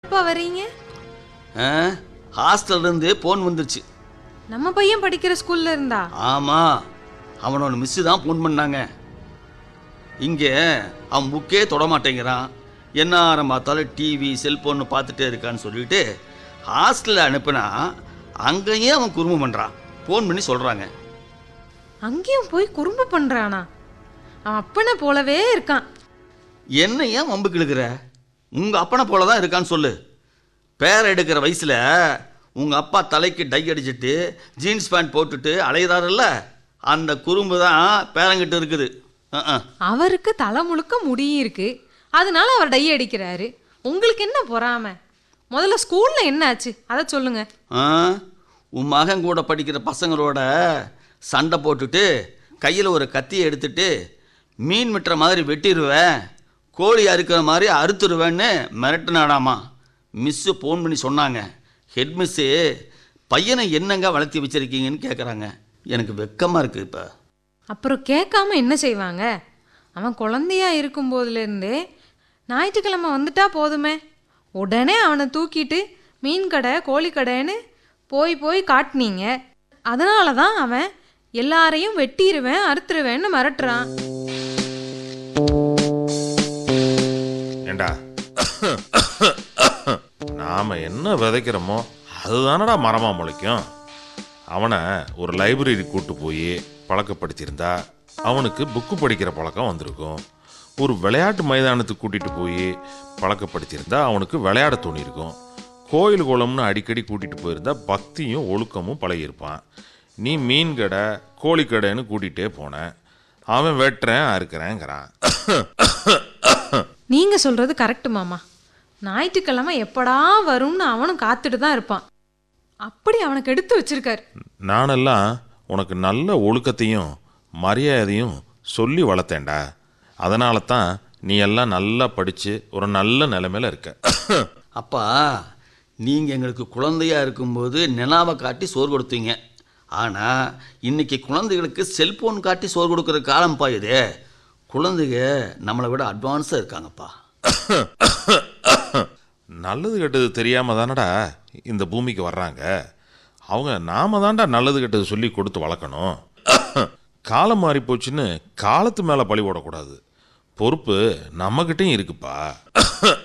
எப்போ வரீங்க ஹாஸ்டல்ல இருந்து போன் வந்துருச்சு நம்ம பையன் படிக்கிற ஸ்கூல்ல இருந்தா ஆமா அவனோட மிஸ்ஸு தான் ஃபோன் பண்ணாங்க இங்கே அவன் புக்கே தொட மாட்டேங்கிறான் என்ன ஆரம் பார்த்தாலும் டிவி செல்போன் பார்த்துட்டே இருக்கான்னு சொல்லிட்டு ஹாஸ்டலில் அனுப்புனா அங்கேயே அவன் குறும்பு பண்ணுறான் ஃபோன் பண்ணி சொல்கிறாங்க அங்கேயும் போய் குறும்பு பண்றானா அவன் அப்பனை போலவே இருக்கான் என்ன ஏன் வம்புக்கு இழுக்கிற உங்கள் அப்பனை போல தான் இருக்கான்னு சொல்லு பேர் எடுக்கிற வயசில் உங்கள் அப்பா தலைக்கு டை அடிச்சிட்டு ஜீன்ஸ் பேண்ட் போட்டுட்டு அலையிறாருல்ல அந்த குறும்பு தான் பேரங்கிட்ட இருக்குது அஹ் அஹ். அவருக்கு தலை முழுக்க முடியும் இருக்கு அதனால அவர் டை அடிக்கிறாரு உங்களுக்கு என்ன பொறாம முதல்ல ஸ்கூல்ல என்ன ஆச்சு அதை சொல்லுங்க ஆ உன் மகன் கூட படிக்கிற பசங்களோட சண்டை போட்டுட்டு கையில் ஒரு கத்தியை எடுத்துட்டு மீன் வெட்டுற மாதிரி வெட்டிடுவேன் கோழி அறுக்கிற மாதிரி அறுத்துருவேன்னு மிரட்டுனாடாமா மிஸ்ஸு ஃபோன் பண்ணி சொன்னாங்க ஹெட் மிஸ்ஸு பையனை என்னங்க வளர்த்தி வச்சிருக்கீங்கன்னு கேட்குறாங்க எனக்கு வெக்கமாக இருக்குது இப்போ அப்புறம் கேட்காம என்ன செய்வாங்க அவன் குழந்தையா இருக்கும் போதுலேருந்தே ஞாயிற்றுக்கிழமை வந்துட்டா போதுமே உடனே அவனை தூக்கிட்டு மீன் கடை கோழி கடைன்னு போய் போய் காட்டினீங்க அதனால தான் அவன் எல்லாரையும் வெட்டிடுவேன் அறுத்துருவேன்னு மிரட்டுறான் ஏண்டா நாம என்ன விதைக்கிறோமோ அதுதானடா மரமா முளைக்கும் அவனை ஒரு லைப்ரரி கூட்டு போய் பழக்கப்படுத்தியிருந்தா அவனுக்கு புக்கு படிக்கிற பழக்கம் வந்திருக்கும் ஒரு விளையாட்டு மைதானத்துக்கு கூட்டிட்டு போய் பழக்கப்படுத்தியிருந்தா அவனுக்கு விளையாட தோணியிருக்கும் கோயில் குளம்னு அடிக்கடி கூட்டிட்டு போயிருந்தா பக்தியும் ஒழுக்கமும் பழகியிருப்பான் நீ மீன் கடை கோழி கடைன்னு கூட்டிகிட்டே போன அவன் வெட்டுறேன் அறுக்கிறேங்கிறான் நீங்க சொல்றது கரெக்ட் மாமா ஞாயிற்றுக்கிழமை எப்படா வரும்னு அவனும் காத்துட்டு தான் இருப்பான் அப்படி அவனுக்கு எடுத்து வச்சிருக்காரு நானெல்லாம் உனக்கு நல்ல ஒழுக்கத்தையும் மரியாதையும் சொல்லி வளர்த்தேன்டா அதனால தான் நீ எல்லாம் நல்லா படித்து ஒரு நல்ல நிலைமையில இருக்க அப்பா நீங்கள் எங்களுக்கு குழந்தையா இருக்கும்போது நிலாவை காட்டி சோறு கொடுத்தீங்க ஆனால் இன்னைக்கு குழந்தைகளுக்கு செல்போன் காட்டி சோறு கொடுக்குற காலம்ப்பா இது குழந்தைங்க நம்மளை விட அட்வான்ஸாக இருக்காங்கப்பா நல்லது கெட்டது தெரியாம தானடா இந்த பூமிக்கு வர்றாங்க அவங்க நாம தான்டா நல்லது கெட்டது சொல்லி கொடுத்து வளர்க்கணும் காலம் மாறி போச்சுன்னு காலத்து மேலே பழி போடக்கூடாது பொறுப்பு நம்மகிட்டயும் இருக்குப்பா